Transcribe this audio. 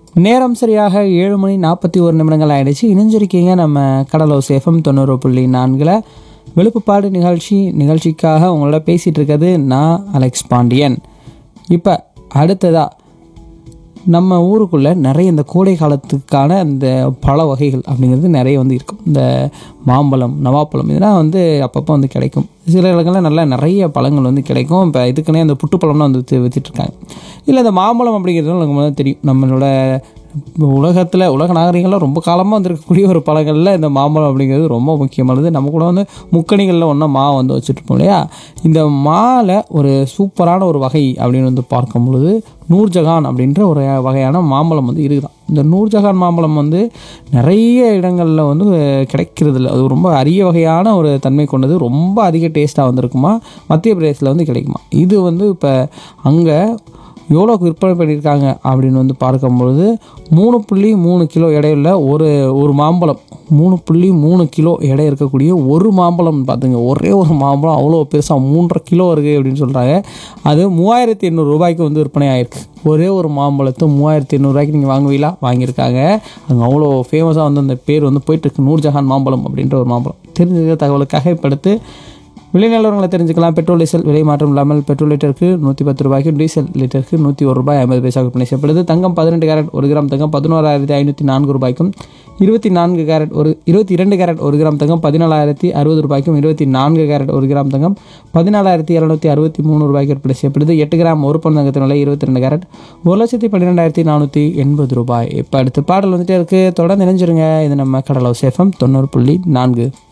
நேரம் சரியாக ஏழு மணி நாற்பத்தி ஒரு நிமிடங்கள் ஆயிடுச்சு இணைஞ்சிருக்கீங்க நம்ம கடலோ சேஃபம் தொண்ணூறு புள்ளி நான்கில் வெளுப்புப்பாடு நிகழ்ச்சி நிகழ்ச்சிக்காக உங்களோட பேசிகிட்டு இருக்கிறது நான் அலெக்ஸ் பாண்டியன் இப்போ அடுத்ததாக நம்ம ஊருக்குள்ளே நிறைய இந்த கோடை காலத்துக்கான இந்த பழ வகைகள் அப்படிங்கிறது நிறைய வந்து இருக்கும் இந்த மாம்பழம் நவாப்பழம் இதெல்லாம் வந்து அப்பப்போ வந்து கிடைக்கும் சில இடங்கள்ல நல்லா நிறைய பழங்கள் வந்து கிடைக்கும் இப்போ இதுக்குன்னே அந்த புட்டுப்பழம்லாம் வந்து வித்து வித்துட்ருக்காங்க இல்லை இந்த மாம்பழம் அப்படிங்கிறது நமக்கு முதல்ல தெரியும் நம்மளோட உலகத்தில் உலக நாகரிகங்களில் ரொம்ப காலமாக வந்திருக்கக்கூடிய ஒரு பழங்களில் இந்த மாம்பழம் அப்படிங்கிறது ரொம்ப முக்கியமானது நம்ம கூட வந்து முக்கணிகளில் ஒன்றா மா வந்து வச்சுட்ருப்போம் இல்லையா இந்த மாவில் ஒரு சூப்பரான ஒரு வகை அப்படின்னு வந்து பார்க்கும் பொழுது நூர்ஜஹான் அப்படின்ற ஒரு வகையான மாம்பழம் வந்து இருக்குதான் இந்த நூர்ஜஹான் மாம்பழம் வந்து நிறைய இடங்களில் வந்து கிடைக்கிறது இல்லை அது ரொம்ப அரிய வகையான ஒரு தன்மை கொண்டது ரொம்ப அதிக டேஸ்ட்டாக வந்திருக்குமா மத்திய பிரதேசத்தில் வந்து கிடைக்குமா இது வந்து இப்போ அங்கே எவ்வளோக்கு விற்பனை பண்ணியிருக்காங்க அப்படின்னு வந்து பார்க்கும்பொழுது மூணு புள்ளி மூணு கிலோ எடையுள்ள ஒரு ஒரு மாம்பழம் மூணு புள்ளி மூணு கிலோ எடை இருக்கக்கூடிய ஒரு மாம்பழம் பார்த்துங்க ஒரே ஒரு மாம்பழம் அவ்வளோ பெருசாக மூன்றரை கிலோ இருக்குது அப்படின்னு சொல்கிறாங்க அது மூவாயிரத்தி எண்ணூறு ரூபாய்க்கு வந்து விற்பனை ஆயிருக்கு ஒரே ஒரு மாம்பழத்தை மூவாயிரத்தி எண்ணூறுரூவாய்க்கு நீங்கள் வாங்குவீங்களா வாங்கியிருக்காங்க அங்கே அவ்வளோ ஃபேமஸாக வந்து அந்த பேர் வந்து போயிட்டுருக்கு நூர்ஜஹான் மாம்பழம் அப்படின்ற ஒரு மாம்பழம் தெரிஞ்சுக்க தகவலுக்காக இப்போ அடுத்து விலை நிலவரங்களை தெரிஞ்சுக்கலாம் பெட்ரோல் டீசல் விலை மாற்றம் இல்லாமல் பெட்ரோல் லிட்டருக்கு நூற்றி பத்து ரூபாய்க்கும் டீசல் லிட்டருக்கு நூற்றி ஒரு ரூபாய் ஐம்பது பைசா விற்பனை செய்யப்படுது தங்கம் பதினெட்டு கேரட் ஒரு கிராம் தங்கம் பதினோராயிரத்தி ஐநூற்றி நான்கு ரூபாய்க்கும் இருபத்தி நான்கு கேரட் ஒரு இருபத்தி இரண்டு கேரட் ஒரு கிராம் தங்கம் பதினாலாயிரத்தி அறுபது ரூபாய்க்கும் இருபத்தி நான்கு கேரட் ஒரு கிராம் தங்கம் பதினாலாயிரத்தி இரநூத்தி அறுபத்தி மூணு ரூபாய்க்கு விற்பனை செய்யப்படுது எட்டு கிராம் ஒரு பன் தங்கத்தின் விலை இருபத்தி ரெண்டு கேரட் ஒரு லட்சத்தி பன்னிரெண்டாயிரத்தி நானூற்றி எண்பது ரூபாய் இப்போ அடுத்து பாடல் வந்துட்டே இருக்குது தொடர்ந்து இணைஞ்சிருங்க இது நம்ம கடலோ சேஃபம் தொண்ணூறு புள்ளி நான்கு